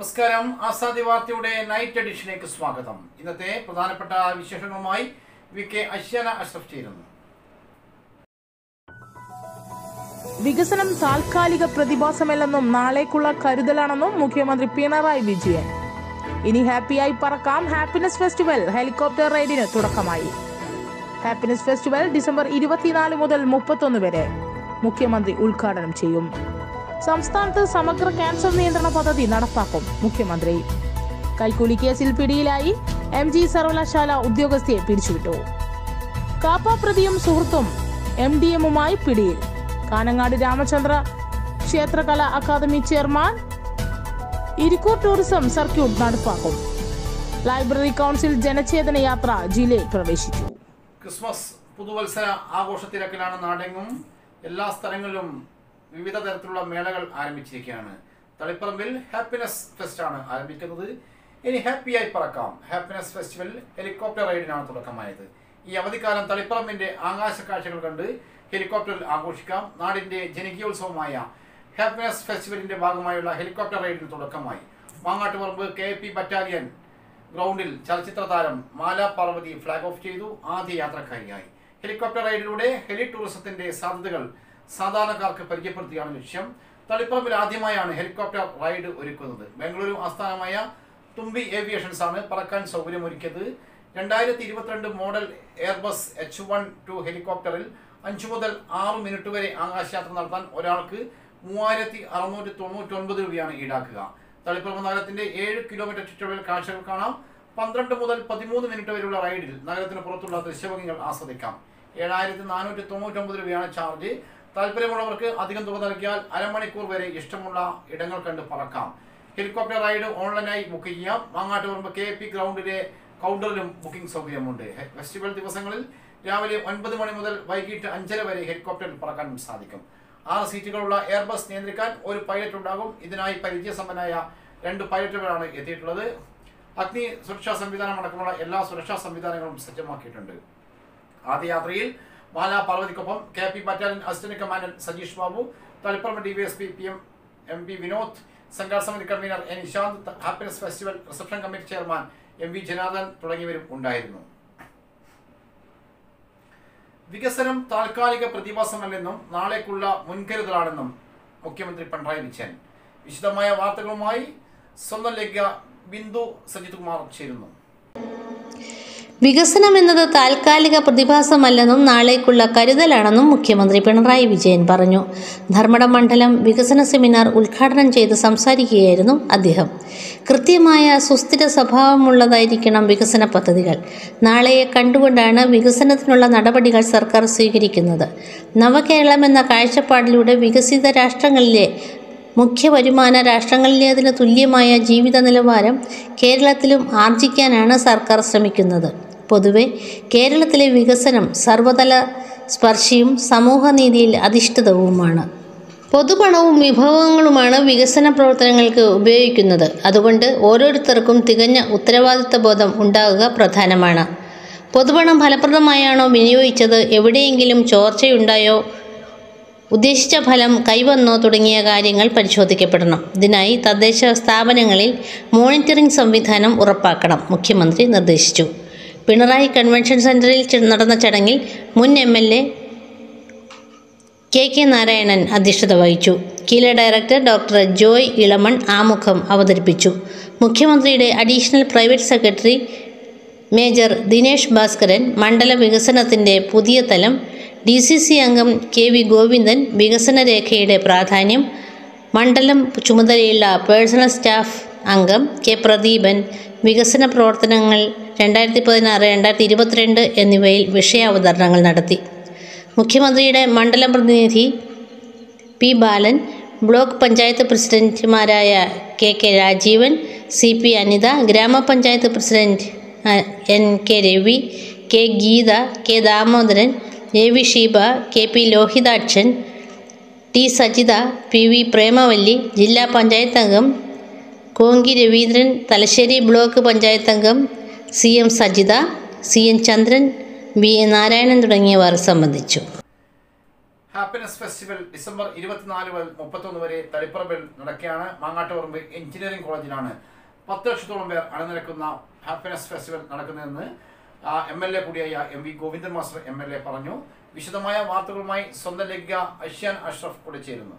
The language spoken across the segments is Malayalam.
നമസ്കാരം ആസാദി വാർത്തയുടെ നൈറ്റ് എഡിഷനിലേക്ക് സ്വാഗതം ഇന്നത്തെ പ്രധാനപ്പെട്ട വിശേഷങ്ങളുമായി വി കെ അശ്യാന അഷ്റഫ് ചേരുന്നു വികസനം താൽക്കാലിക പ്രതിഭാസമല്ലെന്നും നാളേക്കുള്ള കരുതലാണെന്നും മുഖ്യമന്ത്രി പിണറായി വിജയൻ ഇനി ഹാപ്പിയായി പറക്കാം ഹാപ്പിനെസ് ഫെസ്റ്റിവൽ ഹെലികോപ്റ്റർ റൈഡിന് തുടക്കമായി ഹാപ്പിനെസ് ഫെസ്റ്റിവൽ ഡിസംബർ ഇരുപത്തിനാല് മുതൽ മുപ്പത്തൊന്ന് വരെ മുഖ്യമന്ത്രി ഉദ്ഘാടനം ചെയ്യും സംസ്ഥാനത്ത് സമഗ്ര ക്യാൻസർ നിയന്ത്രണ പദ്ധതി നടപ്പാക്കും മുഖ്യമന്ത്രി കൈക്കൂലി കേസിൽ പിടിയിലായി എം ജി സർവകലാശാല ഉദ്യോഗസ്ഥയെ പിരിച്ചുവിട്ടു കാപ്പ പ്രതിയും സുഹൃത്തും എം ഡി എമ്മുമായി പിടിയിൽ കാനങ്ങാട് രാമചന്ദ്ര ക്ഷേത്രകല academy chairman Irikkur tourism circuit നടപ്പാക്കും ലൈബ്രറി കൗൺസിൽ ജനചേതന യാത്ര ജില്ലയിൽ പ്രവേശിച്ചു ക്രിസ്മസ് പുതുവത്സര ആഘോഷത്തിരക്കിലാണ് നാടെങ്ങും എല്ലാ സ്ഥലങ്ങളിലും വിവിധ തരത്തിലുള്ള മേളകൾ ആരംഭിച്ചിരിക്കുകയാണ് തളിപ്പറമ്പിൽ ഹാപ്പിനെസ് ഫെസ്റ്റ് ആണ് ആരംഭിക്കുന്നത് ഇനി ഹാപ്പിയായി പറക്കാം ഹാപ്പിനെസ് ഫെസ്റ്റിവൽ ഹെലികോപ്റ്റർ റൈഡിനാണ് തുടക്കമായത് ഈ അവധിക്കാലം തളിപ്പറമ്പിന്റെ ആകാശ കാഴ്ചകൾ കണ്ട് ഹെലികോപ്റ്ററിൽ ആഘോഷിക്കാം നാടിന്റെ ജനകീയോത്സവമായ ഹാപ്പിനെസ് ഫെസ്റ്റിവലിന്റെ ഭാഗമായുള്ള ഹെലികോപ്റ്റർ റൈഡിന് തുടക്കമായി മാങ്ങാട്ടുപറമ്പ് കെ പി ബറ്റാലിയൻ ഗ്രൗണ്ടിൽ ചലച്ചിത്ര താരം മാല പാർവതി ഫ്ലാഗ് ഓഫ് ചെയ്തു ആദ്യ യാത്രക്കാരിയായി ഹെലികോപ്റ്റർ റൈഡിലൂടെ ഹെലി ടൂറിസത്തിന്റെ സാധ്യതകൾ സാധാരണക്കാർക്ക് പരിചയപ്പെടുത്തുകയാണ് ലക്ഷ്യം തളിപ്പറമ്പിൽ ആദ്യമായാണ് ഹെലികോപ്റ്റർ റൈഡ് ഒരുക്കുന്നത് ബംഗളൂരു ആസ്ഥാനമായ തുമ്പി ഏവിയേഷൻസ് ആണ് പറക്കാൻ സൗകര്യമൊരുക്കിയത് രണ്ടായിരത്തി ഇരുപത്തിരണ്ട് model Airbus H one two ഹെലികോപ്റ്ററിൽ അഞ്ചു മുതൽ ആറ് മിനിറ്റ് വരെ ആകാശയാത്ര നടത്താൻ ഒരാൾക്ക് മൂവായിരത്തി അറുന്നൂറ്റി തൊണ്ണൂറ്റി ഒൻപത് രൂപയാണ് ഈടാക്കുക തളിപ്പറമ്പ് നഗരത്തിന്റെ ഏഴ് കിലോമീറ്റർ ചുറ്റളവിൽ കാഴ്ചകൾ കാണാം പന്ത്രണ്ട് മുതൽ പതിമൂന്ന് മിനിറ്റ് വരെയുള്ള റൈഡിൽ നഗരത്തിന് പുറത്തുള്ള ദൃശ്യഭംഗികൾ ആസ്വദിക്കാം ഏഴായിരത്തി നാനൂറ്റി തൊണ്ണൂറ്റി ഒമ്പത് രൂപയാണ് ചാർജ് താല്പര്യമുള്ളവർക്ക് അധികം തുക നൽകിയാൽ അരമണിക്കൂർ വരെ ഇഷ്ടമുള്ള ഇടങ്ങൾ കണ്ട് പറക്കാം ഹെലികോപ്റ്റർ റൈഡ് ഓൺലൈനായി ബുക്ക് ചെയ്യാം മാങ്ങാട്ടുപറമ്പ് കെ പി ഗ്രൗണ്ടിലെ കൗണ്ടറിലും ബുക്കിംഗ് സൗകര്യമുണ്ട് ഹെ- ഫെസ്റ്റിവൽ ദിവസങ്ങളിൽ രാവിലെ ഒൻപത് മണി മുതൽ വൈകിട്ട് അഞ്ചര വരെ ഹെലികോപ്റ്ററിൽ പറക്കാൻ സാധിക്കും ആറ് സീറ്റുകളുള്ള എയർബസ് നിയന്ത്രിക്കാൻ ഒരു പൈലറ്റ് ഉണ്ടാകും ഇതിനായി പരിചയസമ്പന്നമായ രണ്ട് പൈലറ്റുകളാണ് എത്തിയിട്ടുള്ളത് അഗ്നി സുരക്ഷാ സംവിധാനം അടക്കമുള്ള എല്ലാ സുരക്ഷാ സംവിധാനങ്ങളും സജ്ജമാക്കിയിട്ടുണ്ട് ആദ്യ യാത്രയിൽ മാല പാർവതിക്കൊപ്പം K P battalion assistant commandant Sajeesh Babu Taliparamba D V S P P M M P Vinod സംഘാട സമിതി convener N Nishanth Happiness Festival reception committee chairman M V Janardhanan തുടങ്ങിയവരും ഉണ്ടായിരുന്നു വികസനം താൽക്കാലിക പ്രതിഭാസമല്ലെന്നും നാളേക്കുള്ള മുൻകരുതലാണെന്നും മുഖ്യമന്ത്രി പിണറായി വിജയൻ വിശദമായ വാർത്തകളുമായി സ്വന്തം ലേഖ ബിന്ദു സജിത് കുമാർ ചേരുന്നു വികസനം എന്നത് താൽക്കാലിക പ്രതിഭാസമല്ലെന്നും നാളേക്കുള്ള കരുതലാണെന്നും മുഖ്യമന്ത്രി പിണറായി വിജയൻ പറഞ്ഞു ധർമ്മടം മണ്ഡലം വികസന സെമിനാർ ഉദ്ഘാടനം ചെയ്ത് സംസാരിക്കുകയായിരുന്നു അദ്ദേഹം കൃത്യമായ സുസ്ഥിര സ്വഭാവമുള്ളതായിരിക്കണം വികസന പദ്ധതികൾ നാളെയെ കണ്ടുകൊണ്ടാണ് വികസനത്തിനുള്ള നടപടികൾ സർക്കാർ സ്വീകരിക്കുന്നത് നവകേരളം എന്ന കാഴ്ചപ്പാടിലൂടെ വികസിത രാഷ്ട്രങ്ങളിലെ മുഖ്യ വരുമാന രാഷ്ട്രങ്ങളിലേതിന് തുല്യമായ ജീവിത നിലവാരം കേരളത്തിലും ആർജിക്കാനാണ് സർക്കാർ ശ്രമിക്കുന്നത് പൊതുവെ കേരളത്തിലെ വികസനം സർവതല സ്പർശിയും സമൂഹനീതിയിൽ അധിഷ്ഠിതവുമാണ് പൊതുപണവും വിഭവങ്ങളുമാണ് വികസന പ്രവർത്തനങ്ങൾക്ക് ഉപയോഗിക്കുന്നത് അതുകൊണ്ട് ഓരോരുത്തർക്കും തികഞ്ഞ ഉത്തരവാദിത്ത ബോധം ഉണ്ടാകുക പ്രധാനമാണ് പൊതുപണം ഫലപ്രദമായാണോ വിനിയോഗിച്ചത് എവിടെയെങ്കിലും ചോർച്ചയുണ്ടായോ ഉദ്ദേശിച്ച ഫലം കൈവന്നോ തുടങ്ങിയ കാര്യങ്ങൾ പരിശോധിക്കപ്പെടണം ഇതിനായി തദ്ദേശ സ്ഥാപനങ്ങളിൽ മോണിറ്ററിംഗ് സംവിധാനം ഉറപ്പാക്കണം മുഖ്യമന്ത്രി നിർദ്ദേശിച്ചു പിണറായി കൺവെൻഷൻ സെന്ററിൽ ചെ- നടന്ന ചടങ്ങിൽ മുൻ M L A K K Narayanan അധ്യക്ഷത വഹിച്ചു കീല ഡയറക്ടർ ഡോക്ടർ ജോയ് ഇളമൺ ആമുഖം അവതരിപ്പിച്ചു മുഖ്യമന്ത്രിയുടെ additional private secretary major Dinesh Bhaskaran മണ്ഡല വികസനത്തിൻ്റെ പുതിയ തലം ഡി സി സി അംഗം കെ വി ഗോവിന്ദൻ വികസന രേഖയുടെ പ്രാധാന്യം മണ്ഡലം ചുമതലയുള്ള പേഴ്സണൽ സ്റ്റാഫ് അംഗം കെ പ്രദീപൻ വികസന പ്രവർത്തനങ്ങൾ രണ്ടായിരത്തി പതിനാറ് രണ്ടായിരത്തി ഇരുപത്തിരണ്ട് എന്നിവയിൽ വിഷയാവതരണങ്ങൾ നടത്തി മുഖ്യമന്ത്രിയുടെ മണ്ഡലം പ്രതിനിധി പി ബാലൻ ബ്ലോക്ക് പഞ്ചായത്ത് പ്രസിഡന്റുമാരായ K K Rajeevan C P Anitha ഗ്രാമപഞ്ചായത്ത് പ്രസിഡന്റ് ആ, N K Ravi K Geetha K Damodaran A V Sheeba K P Lohithakshan T Sajitha P V Premavalli ജില്ലാ പഞ്ചായത്ത് അംഗം കോങ്കി രവീന്ദ്രൻ തലശ്ശേരി ബ്ലോക്ക് പഞ്ചായത്ത് അംഗം C M Sajitha C N Chandran B A Narayanan തുടങ്ങിയവർ സംബന്ധിച്ചു ഹാപ്പിനെസ് ഫെസ്റ്റിവൽ ഡിസംബർ ഇരുപത്തിനാല് മുതൽ മുപ്പത്തൊന്ന് വരെ തളിപ്പറമ്പിൽ നടക്കുകയാണ് മാങ്ങാട്ടുപറമ്പ് എഞ്ചിനീയറിംഗ് കോളേജിലാണ് പത്ത് ലക്ഷത്തോളം പേർ അണിനിരക്കുന്ന ഹാപ്പിനെസ് ഫെസ്റ്റിവൽ നടക്കുന്നതെന്ന് എം എൽ എ കൂടിയായ M V Govindan master M L A പറഞ്ഞു വിശദമായ വാർത്തകളുമായി സ്വന്തം ലേഖിക അഷ്യാൻ അഷ്റഫ് കൂടെ ചേരുന്നു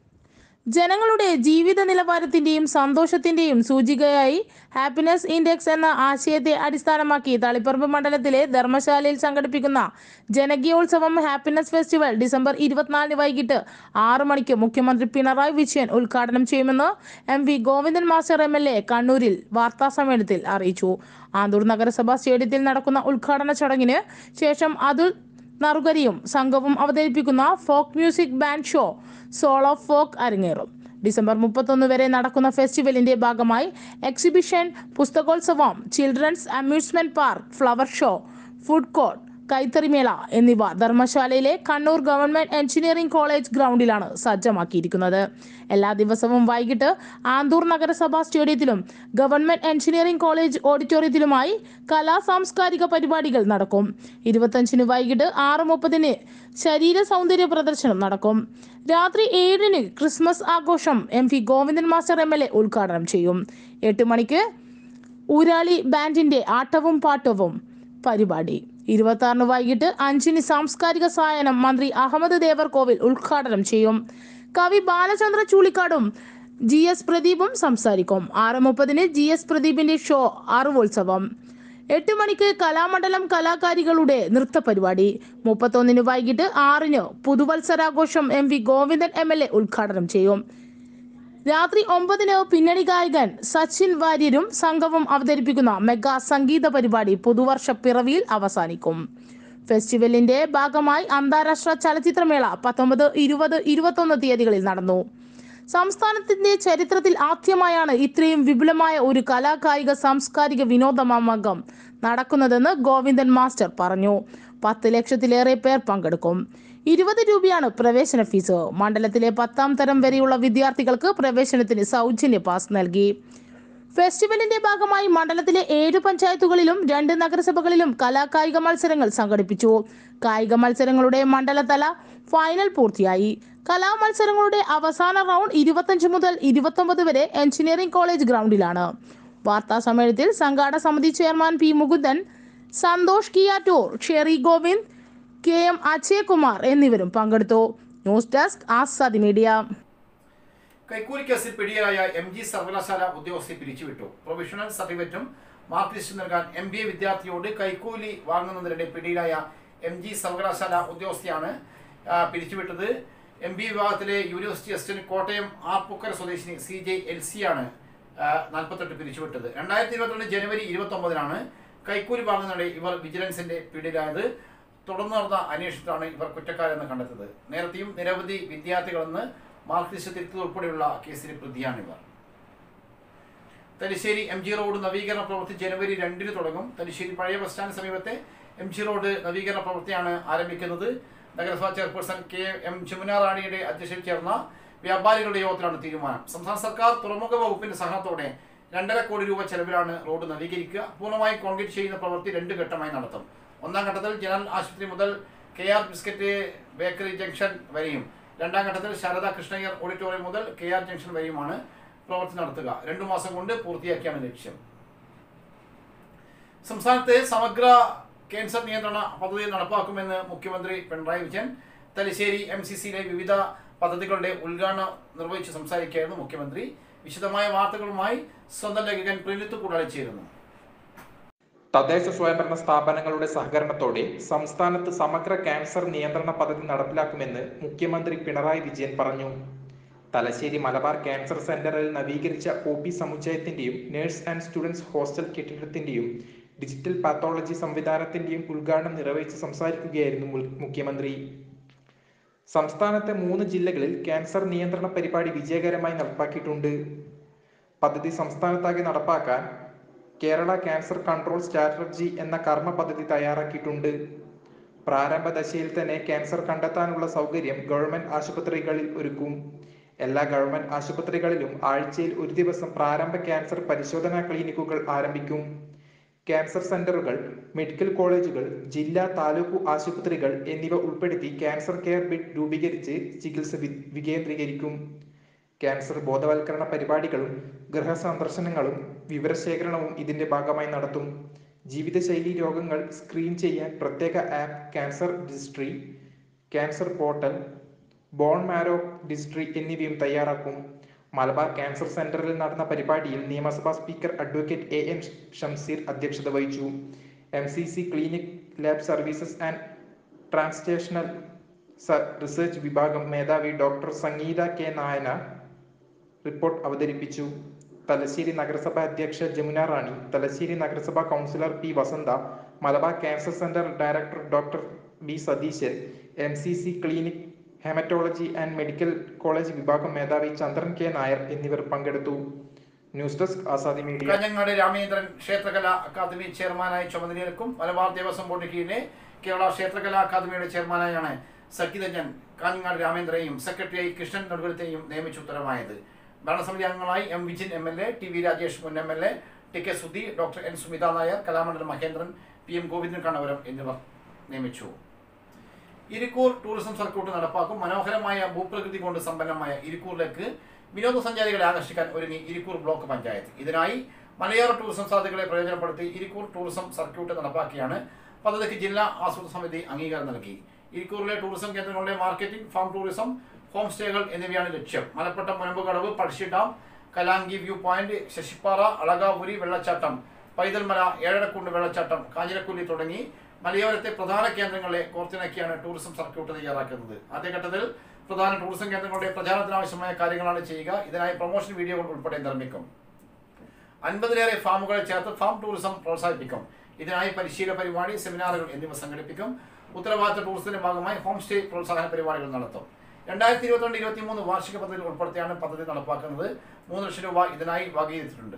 ജനങ്ങളുടെ ജീവിത നിലവാരത്തിന്റെയും സന്തോഷത്തിന്റെയും സൂചികയായി ഹാപ്പിനെസ് ഇൻഡെക്സ് എന്ന ആശയത്തെ അടിസ്ഥാനമാക്കി തളിപ്പറമ്പ് മണ്ഡലത്തിലെ ധർമ്മശാലയിൽ സംഘടിപ്പിക്കുന്ന ജനകീയോത്സവം ഹാപ്പിനെസ് ഫെസ്റ്റിവൽ ഡിസംബർ ഇരുപത്തിനാലിന് വൈകിട്ട് ആറ് മണിക്ക് മുഖ്യമന്ത്രി പിണറായി വിജയൻ ഉദ്ഘാടനം ചെയ്യുമെന്ന് M V Govindan master M L A കണ്ണൂരിൽ വാർത്താസമ്മേളനത്തിൽ അറിയിച്ചു ആന്തൂർ നഗരസഭാ സ്റ്റേഡിയത്തിൽ നടക്കുന്ന ഉദ്ഘാടന ചടങ്ങിന് ശേഷം അതുൽ നറുകരിയും സംഘവും അവതരിപ്പിക്കുന്ന folk music band show soul of folk അരങ്ങേറും ഡിസംബർ മുപ്പത്തൊന്ന് വരെ നടക്കുന്ന ഫെസ്റ്റിവലിന്റെ ഭാഗമായി എക്സിബിഷൻ പുസ്തകോത്സവം children's amusement park flower show food court കൈത്തറിമേള എന്നിവ ധർമ്മശാലയിലെ കണ്ണൂർ ഗവൺമെന്റ് എഞ്ചിനീയറിംഗ് കോളേജ് ഗ്രൗണ്ടിലാണ് സജ്ജമാക്കിയിരിക്കുന്നത് എല്ലാ ദിവസവും വൈകിട്ട് ആന്തൂർ നഗരസഭാ സ്റ്റേഡിയത്തിലും ഗവൺമെന്റ് എഞ്ചിനീയറിംഗ് കോളേജ് ഓഡിറ്റോറിയത്തിലുമായി കലാ സാംസ്കാരിക പരിപാടികൾ നടക്കും ഇരുപത്തഞ്ചിന് വൈകിട്ട് ആറ് മുപ്പതിന് ശരീര സൗന്ദര്യ പ്രദർശനം നടക്കും രാത്രി ഏഴിന് ക്രിസ്മസ് ആഘോഷം M P Govindan master M L A ഉദ്ഘാടനം ചെയ്യും എട്ട് മണിക്ക് ഊരാളി ബാൻഡിന്റെ ആട്ടവും പാട്ടവും പരിപാടി ഇരുപത്തി ആറിന് വൈകിട്ട് അഞ്ചിന് സാംസ്കാരിക സായനം മന്ത്രി അഹമ്മദ് ദേവർകോവിൽ ഉദ്ഘാടനം ചെയ്യും കവി ബാലചന്ദ്ര ചൂളിക്കാടും ജി എസ് പ്രദീപും സംസാരിക്കും ആറ് മുപ്പതിന് ജി എസ് പ്രദീപിന്റെ ഷോ അറിവോത്സവം എട്ട് മണിക്ക് കലാമണ്ഡലം കലാകാരികളുടെ നൃത്ത പരിപാടി മുപ്പത്തൊന്നിന് വൈകിട്ട് ആറിന് പുതുവത്സരാഘോഷം M V Govindan M L A ഉദ്ഘാടനം ചെയ്യും രാത്രി ഒമ്പതിന് പിന്നണി ഗായകൻ സച്ചിൻ വാര്യരും സംഘവും അവതരിപ്പിക്കുന്ന മെഗാ സംഗീത പരിപാടി പുതുവർഷ പിറവിയിൽ അവസാനിക്കും ഫെസ്റ്റിവലിന്റെ ഭാഗമായി അന്താരാഷ്ട്ര ചലച്ചിത്രമേള പത്തൊമ്പത് ഇരുപത് ഇരുപത്തൊന്ന് തീയതികളിൽ നടന്നു സംസ്ഥാനത്തിന്റെ ചരിത്രത്തിൽ ആദ്യമായാണ് ഇത്രയും വിപുലമായ ഒരു കലാകായിക സാംസ്കാരിക വിനോദമാമകം നടക്കുന്നതെന്ന് ഗോവിന്ദൻ മാസ്റ്റർ പറഞ്ഞു പത്ത് ലക്ഷത്തിലേറെ പേർ പങ്കെടുക്കും ഇരുപത് രൂപയാണ് പ്രവേശന ഫീസ് മണ്ഡലത്തിലെ പത്താം തരം വരെയുള്ള വിദ്യാർത്ഥികൾക്ക് പ്രവേശനത്തിന് സൗജന്യ പാസ് നൽകി ഫെസ്റ്റിവലിന്റെ ഭാഗമായി മണ്ഡലത്തിലെ ഏഴ് പഞ്ചായത്തുകളിലും രണ്ട് നഗരസഭകളിലും കലാകായിക മത്സരങ്ങൾ സംഘടിപ്പിച്ചു കായിക മത്സരങ്ങളുടെ മണ്ഡലതല ഫൈനൽ പൂർത്തിയായി കലാമത്സരങ്ങളുടെ അവസാന റൗണ്ട് ഇരുപത്തഞ്ച് മുതൽ ഇരുപത്തൊമ്പത് വരെ എഞ്ചിനീയറിംഗ് കോളേജ് ഗ്രൗണ്ടിലാണ് വാർത്താ സമ്മേളനത്തിൽ സംഘാടക സമിതി chairman P Mukundan Santhosh Kiyatoor Sherry Govind K M Ajayakumar എന്നിവരും പങ്കെടുത്തു ന്യൂസ് ഡെസ്ക് ആസാദി മീഡിയ കൈക്കൂലി കേസിൽ പിടിയിലായ എം ജി സർവകലാശാല ഉദ്യോഗസ്ഥയെ പിരിച്ചുവിട്ടു പ്രൊഫഷണൽ സർട്ടിഫിക്കറ്റും മാർക്ക് ലിസ്റ്റും നൽകാൻ എം ബി എ വിദ്യാർത്ഥിയോട് കൈക്കൂലി വാങ്ങുന്നതിനിടെ പിടിയിലായ എം ജി സർവകലാശാല ഉദ്യോഗസ്ഥയാണ് ആ, പിരിച്ചുവിട്ടത് എം ബി വിഭാഗത്തിലെ യൂണിവേഴ്സിറ്റി അസിസ്റ്റന്റ് കോട്ടയം ആർപ്പുക്കര സ്വദേശിനി സി ജെ എൽ സി ആണ് നാൽപ്പത്തെട്ട് പിരിച്ചുവിട്ടത് രണ്ടായിരത്തി ഇരുപത്തിരണ്ട് ജനുവരി ഇരുപത്തി ഒമ്പതിനാണ് കൈക്കൂലി വാങ്ങുന്നതിനിടെ ഇവർ വിജിലൻസിന്റെ പിടിയിലായത് തുടർന്ന് നടന്ന അന്വേഷണത്തിലാണ് ഇവർ കുറ്റക്കാരെന്ന് കണ്ടെത്തത് നേരത്തെയും നിരവധി വിദ്യാർത്ഥികളെന്ന് മാർക്ക് ലിസ്റ്റ് തിരുത്തത് ഉൾപ്പെടെയുള്ള കേസിൽ പ്രതിയാണിവർ തലശ്ശേരി എം ജി റോഡ് നവീകരണ പ്രവൃത്തി ജനുവരി രണ്ടിന് തുടങ്ങും തലശ്ശേരി പഴയ ബസ് സ്റ്റാൻഡ് സമീപത്തെ എം ജി റോഡ് നവീകരണ പ്രവൃത്തിയാണ് ആരംഭിക്കുന്നത് നഗരസഭാ ചെയർപേഴ്സൺ കെ എം ജമുന റാണിയുടെ അധ്യക്ഷതയിൽ ചേർന്ന വ്യാപാരികളുടെ യോഗത്തിലാണ് തീരുമാനം സംസ്ഥാന സർക്കാർ തുറമുഖ വകുപ്പിന്റെ സഹകരണത്തോടെ രണ്ടര കോടി രൂപ ചെലവിലാണ് റോഡ് നവീകരിക്കുക പൂർണ്ണമായും കോൺക്രീറ്റ് ചെയ്യുന്ന പ്രവൃത്തി രണ്ട് ഘട്ടമായി നടത്തും ഒന്നാം ഘട്ടത്തിൽ ജനറൽ ആശുപത്രി മുതൽ K R biscuit bakery junction വരെയും രണ്ടാം ഘട്ടത്തിൽ ശാരദാ കൃഷ്ണയ്യർ ഓഡിറ്റോറിയം മുതൽ കെ ആർ ജംഗ്ഷൻ വരെയുമാണ് പ്രവൃത്തി നടത്തുക രണ്ടു മാസം കൊണ്ട് പൂർത്തിയാക്കിയാണ് ലക്ഷ്യം സംസ്ഥാനത്തെ സമഗ്ര ക്യാൻസർ നിയന്ത്രണ പദ്ധതി നടപ്പാക്കുമെന്ന് മുഖ്യമന്ത്രി പിണറായി വിജയൻ തലശ്ശേരി എം സി സിയിലെ വിവിധ പദ്ധതികളുടെ ഉദ്ഘാടനം നിർവഹിച്ച് സംസാരിക്കുകയായിരുന്നു മുഖ്യമന്ത്രി വിശദമായ വാർത്തകളുമായി സ്വന്തം ലേഖകൻ പ്രിനിത്ത് കൂടാളി ചേരുന്നു തദ്ദേശ സ്വയംഭരണ സ്ഥാപനങ്ങളുടെ സഹകരണത്തോടെ സംസ്ഥാനത്ത് സമഗ്ര ക്യാൻസർ നിയന്ത്രണ പദ്ധതി നടപ്പിലാക്കുമെന്ന് മുഖ്യമന്ത്രി പിണറായി വിജയൻ പറഞ്ഞു തലശ്ശേരി മലബാർ ക്യാൻസർ സെന്ററിൽ നവീകരിച്ച ഒ പി സമുച്ചയത്തിന്റെയും നഴ്സ് ആൻഡ് സ്റ്റുഡൻസ് ഹോസ്റ്റൽ കെട്ടിടത്തിന്റെയും ഡിജിറ്റൽ പാത്തോളജി സംവിധാനത്തിന്റെയും ഉദ്ഘാടനം നിർവഹിച്ച് സംസാരിക്കുകയായിരുന്നു മുൽ- മുഖ്യമന്ത്രി സംസ്ഥാനത്തെ മൂന്ന് ജില്ലകളിൽ ക്യാൻസർ നിയന്ത്രണ പരിപാടി വിജയകരമായി നടപ്പാക്കിയിട്ടുണ്ട് പദ്ധതി സംസ്ഥാനത്താകെ നടപ്പാക്കാൻ കേരള ക്യാൻസർ കൺട്രോൾ സ്ട്രാറ്റജി എന്ന കർമ്മ പദ്ധതി തയ്യാറാക്കിയിട്ടുണ്ട് പ്രാരംഭ ദശയിൽ തന്നെ ക്യാൻസർ കണ്ടെത്താനുള്ള സൗകര്യം ഗവൺമെന്റ് ആശുപത്രികളിൽ ഒരുക്കും എല്ലാ ഗവൺമെന്റ് ആശുപത്രികളിലും ആഴ്ചയിൽ ഒരു ദിവസം പ്രാരംഭ ക്യാൻസർ പരിശോധനാ ക്ലിനിക്കുകൾ ആരംഭിക്കും ക്യാൻസർ സെന്ററുകൾ മെഡിക്കൽ കോളേജുകൾ ജില്ലാ താലൂക്ക് ആശുപത്രികൾ എന്നിവ ഉൾപ്പെടുത്തി ക്യാൻസർ കെയർ ബെഡ് രൂപീകരിച്ച് ചികിത്സ വി- വികേന്ദ്രീകരിക്കും ക്യാൻസർ ബോധവൽക്കരണ പരിപാടികളും ഗൃഹസന്ദർശനങ്ങളും വിവരശേഖരണവും ഇതിന്റെ ഭാഗമായി നടത്തും ജീവിതശൈലി രോഗങ്ങൾ സ്ക്രീൻ ചെയ്യാൻ പ്രത്യേക app cancer registry cancer portal bone marrow registry എന്നിവയും തയ്യാറാക്കും മലബാർ ക്യാൻസർ സെന്ററിൽ നടന്ന പരിപാടിയിൽ നിയമസഭാ speaker advocate A N Shamseer അധ്യക്ഷത വഹിച്ചു M C C clinic lab services and translational research വിഭാഗം മേധാവി doctor Sangeetha K Nayana report അവതരിപ്പിച്ചു തലശ്ശേരി നഗരസഭ അധ്യക്ഷ ജമുന റാണി തലശ്ശേരി നഗരസഭ councillor P Vasantha Malabar cancer centre director doctor B Satheesan M C C clinic haematology and medical college വിഭാഗം മേധാവി ചന്ദ്രൻ കെ നായർ എന്നിവർ പങ്കെടുത്തു news desk Azadi Media Kanhangad Ramendran ക്ഷേത്രകലാ അക്കാദമി ചെയർമാനായി ചുമതലയേൽക്കും മലബാർ ദേവസ്വം ബോർഡ് കീഴിലെ കേരള ക്ഷേത്രകലാ അക്കാദമിയുടെ ചെയർമാനായാണ് സഖിതജൻ കാഞ്ഞങ്ങാട് രാമേന്ദ്രനെയും സെക്രട്ടറിയായി കൃഷ്ണൻ നടുവലത്തെയും നിയമിച്ച ഉത്തരവായത് ഭരണസമിതി അംഗങ്ങളായി M Vijin M L A T V Rajesh മുൻ M L A T K Sudhi doctor N Sumitha Nair Kalamandalam Mahendran P M Govindan Kannavaram എന്നിവർ നിയമിച്ചു ഇരിക്കൂർ ടൂറിസം സർക്യൂട്ട് നടപ്പാക്കും മനോഹരമായ ഭൂപ്രകൃതി കൊണ്ട് സമ്പന്നമായ ഇരിക്കൂറിലേക്ക് വിനോദസഞ്ചാരികളെ ആകർഷിക്കാൻ ഒരുങ്ങി ഇരിക്കൂർ ബ്ലോക്ക് പഞ്ചായത്ത് ഇതിനായി മലയോര ടൂറിസം സാധ്യതകളെ പ്രയോജനപ്പെടുത്തി ഇരിക്കൂർ ടൂറിസം സർക്യൂട്ട് നടപ്പാക്കിയാണ് പദ്ധതിക്ക് ജില്ലാ ആസൂത്രണ സമിതി അംഗീകാരം നൽകി ഇരിക്കൂറിലെ ടൂറിസം കേന്ദ്രങ്ങളുടെ മാർക്കറ്റിംഗ് ഫാം ടൂറിസം ഹോം സ്റ്റേകൾ എന്നിവയാണ് ലക്ഷ്യം Malappattam Munambukadavu Pazhassi dam Kalanki view point Sasippara Alakapuri വെള്ളച്ചാട്ടം പൈതൽമല ഏഴരക്കുണ്ട് വെള്ളച്ചാട്ടം കാഞ്ഞിരക്കുല്ലി തുടങ്ങി മലയോരത്തെ പ്രധാന കേന്ദ്രങ്ങളെ കോർത്തിണക്കിയാണ് ടൂറിസം സർക്യൂട്ട് തയ്യാറാക്കുന്നത് ആദ്യഘട്ടത്തിൽ പ്രധാന ടൂറിസം കേന്ദ്രങ്ങളുടെ പ്രചാരണത്തിനാവശ്യമായ കാര്യങ്ങളാണ് ചെയ്യുക ഇതിനായി പ്രൊമോഷൻ വീഡിയോകൾ ഉൾപ്പെടെ നിർമ്മിക്കും അൻപതിലേറെ ഫാമുകളെ ചേർത്ത് ഫാം ടൂറിസം പ്രോത്സാഹിപ്പിക്കും ഇതിനായി പരിശീലന പരിപാടി സെമിനാറുകൾ എന്നിവ സംഘടിപ്പിക്കും ഉത്തരവാദിത്ത ടൂറിസത്തിന്റെ ഭാഗമായി ഹോം സ്റ്റേ പ്രോത്സാഹന പരിപാടികൾ നടത്തും രണ്ടായിരത്തി ഇരുപത്തിരണ്ട് ഇരുപത്തി മൂന്ന് വാർഷിക പദ്ധതിയിൽ ഉൾപ്പെടുത്തിയാണ് പദ്ധതി നടപ്പാക്കുന്നത് മൂന്ന് ലക്ഷം രൂപ ഇതിനായി വകയിരുത്തിയിട്ടുണ്ട്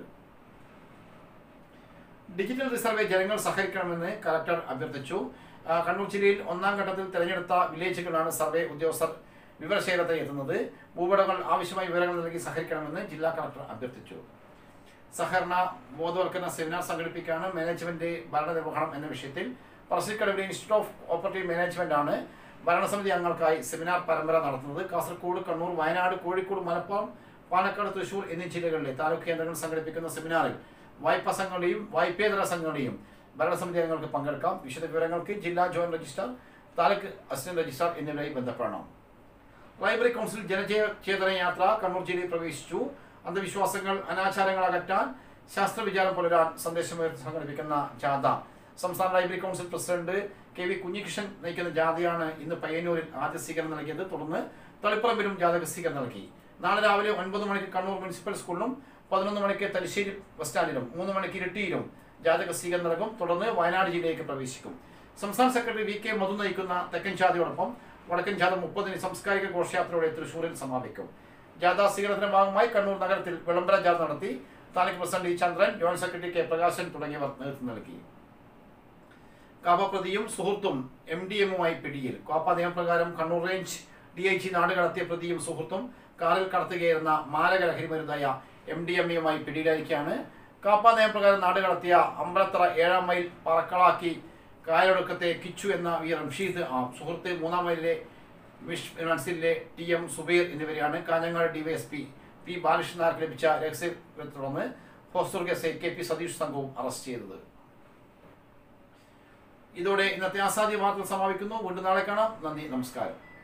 ഡിജിറ്റൽ റിസർവേ ജനങ്ങൾ സഹകരിക്കണമെന്ന് കലക്ടർ അഭ്യർത്ഥിച്ചു ആ, കണ്ണൂർ ജില്ലയിൽ ഒന്നാം ഘട്ടത്തിൽ തെരഞ്ഞെടുത്ത വില്ലേജുകളാണ് സർവേ ഉദ്യോഗസ്ഥർ വിവരശേഖരത്തിൽ എത്തുന്നത് ഭൂവുടമകൾ ആവശ്യമായ വിവരങ്ങൾ നൽകി സഹകരിക്കണമെന്ന് ജില്ലാ കളക്ടർ അഭ്യർത്ഥിച്ചു സഹകരണ ബോധവൽക്കരണ സെമിനാർ സംഘടിപ്പിക്കുകയാണ് മാനേജ്മെന്റ് ഭരണനിർവഹണം എന്ന വിഷയത്തിൽ പറശ്ശിക്കടവിലെ ഇൻസ്റ്റിറ്റ്യൂട്ട് ഓഫ് ഓപ്പറേറ്റീവ് മാനേജ്മെന്റ് ആണ് ഭരണസമിതി അംഗങ്ങൾക്കായി സെമിനാർ പരമ്പര നടത്തുന്നത് കാസർഗോഡ് കണ്ണൂർ വയനാട് കോഴിക്കോട് മലപ്പുറം പാലക്കാട് തൃശൂർ എന്നീ ജില്ലകളിലെ താലൂക്ക് കേന്ദ്രങ്ങൾ സംഘടിപ്പിക്കുന്ന സെമിനാറിൽ വായ്പാ സംഘങ്ങളുടെയും വായ്പേതര സംഘങ്ങളുടെയും ഭരണസമിതി അംഗങ്ങൾക്ക് പങ്കെടുക്കാം വിശദ വിവരങ്ങൾക്ക് ജില്ലാ joint registrar taluk assistant registrar എന്നിവരായി ബന്ധപ്പെടണം ലൈബ്രറി കൗൺസിൽ ജനചേതന യാത്ര കണ്ണൂർ ജില്ലയിൽ പ്രവേശിച്ചു അന്ധവിശ്വാസങ്ങൾ അനാചാരങ്ങൾ അകറ്റാൻ ശാസ്ത്രവിചാരം പുലരാൻ സന്ദേശമുയർത്തി സംഘടിപ്പിക്കുന്ന ജാഥ സംസ്ഥാന library council president K V Kunhikrishnan നയിക്കുന്ന ജാഥയാണ് ഇന്ന് പയ്യന്നൂരിൽ ആദ്യ സ്വീകരണം നൽകിയത് തുടർന്ന് തളിപ്പറമ്പിലും ജാഥക സ്വീകരണം നൽകി നാളെ രാവിലെ ഒൻപത് മണിക്ക് കണ്ണൂർ മുനിസിപ്പൽ സ്കൂളിലും പതിനൊന്ന് മണിക്ക് തലശ്ശേരി ബസ് സ്റ്റാൻഡിലും മൂന്ന് മണിക്ക് ഇരിട്ടിയിലും ജാഥക സ്വീകരണം നൽകും തുടർന്ന് വയനാട് ജില്ലയിലേക്ക് പ്രവേശിക്കും സംസ്ഥാന സെക്രട്ടറി വി കെ മധു നയിക്കുന്ന തെക്കൻ ജാഥയോടൊപ്പം വടക്കൻ ജാഥ മുപ്പതിന് സാംസ്കാരിക ഘോഷയാത്രയോടെ തൃശൂരിൽ സമാപിക്കും ജാഥ സ്വീകരണത്തിന്റെ ഭാഗമായി കണ്ണൂർ നഗരത്തിൽ വിളംബര ജാഥ നടത്തി taluk president E Chandran joint secretary K Prakashan തുടങ്ങിയവർ നേതൃത്വം നൽകി കാപ്പപ്രതിയും സുഹൃത്തും എം ഡി എമ്മുമായി പിടിയിൽ കാപ്പ നിയമപ്രകാരം Kannur range D I G നാട് കടത്തിയ പ്രതിയും സുഹൃത്തും കാറിൽ കടത്തുകയായിരുന്ന മാരക ലഹരി മരുന്നായ എം ഡി എം എയുമായി പിടിയിലായിരിക്കുകയാണ് കാപ്പ നിയമപ്രകാരം നാട് കടത്തിയ അമ്പലത്തറ ഏഴാം മൈൽ പറക്കളാക്കി കായലൊടുക്കത്തെ കിച്ചു എന്ന വി റംഷീദ് ആ സുഹൃത്ത് മൂന്നാം മൈലിലെ വിഷ് മനസ്സിലെ ടി എം സുബൈർ എന്നിവരെയാണ് കാഞ്ഞങ്ങാട് ഡിവൈഎസ്പി പി ബാലകൃഷ്ണൻ നായർക്ക് ലഭിച്ച രഹസ്യത്തെ തുടർന്ന് ഹോസ്റ്റർ S I K P Satheesh സംഘവും അറസ്റ്റ് ചെയ്തത് ഇതോടെ ഇന്നത്തെ ആസാദ്യ വാർത്തകൾ സമാപിക്കുന്നു വീണ്ടും നാളെ കാണാം നന്ദി നമസ്കാരം